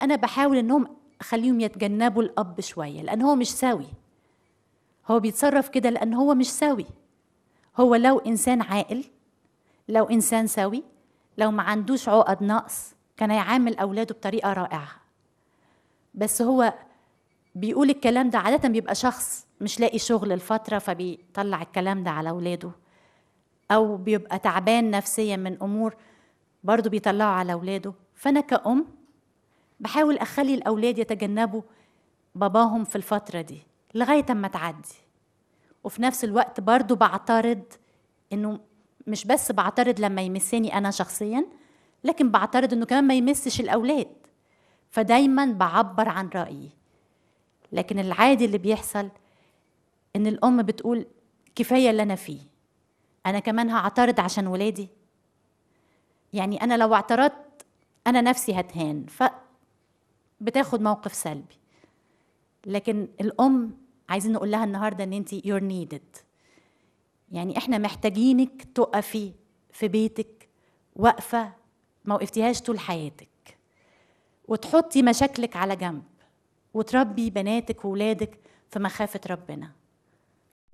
انا بحاول انهم اخليهم يتجنبوا الاب شويه لان هو مش سوي هو بيتصرف كده لان هو مش سوي هو لو انسان عاقل لو انسان سوي لو ما عندوش عقد نقص كان هيعامل اولاده بطريقه رائعه بس هو بيقول الكلام ده عاده بيبقى شخص مش لاقي شغل لفتره فبيطلع الكلام ده على اولاده او بيبقى تعبان نفسيا من امور برضه بيطلعوا على اولاده فانا كأم بحاول اخلي الاولاد يتجنبوا باباهم في الفتره دي لغايه اما تعدي وفي نفس الوقت برضه بعترض انه مش بس بعترض لما يمسني انا شخصيا لكن بعترض انه كمان ما يمسش الاولاد فدايما بعبر عن رايي لكن العادي اللي بيحصل ان الام بتقول كفايه اللي انا فيه انا كمان هعترض عشان ولادي يعني انا لو اعترضت انا نفسي هتهان ف بتاخد موقف سلبي لكن الام عايزين نقول لها النهارده ان انت you're needed يعني احنا محتاجينك تقفي في بيتك واقفه ما وقفتيهاش طول حياتك وتحطي مشاكلك على جنب وتربي بناتك وولادك في مخافه ربنا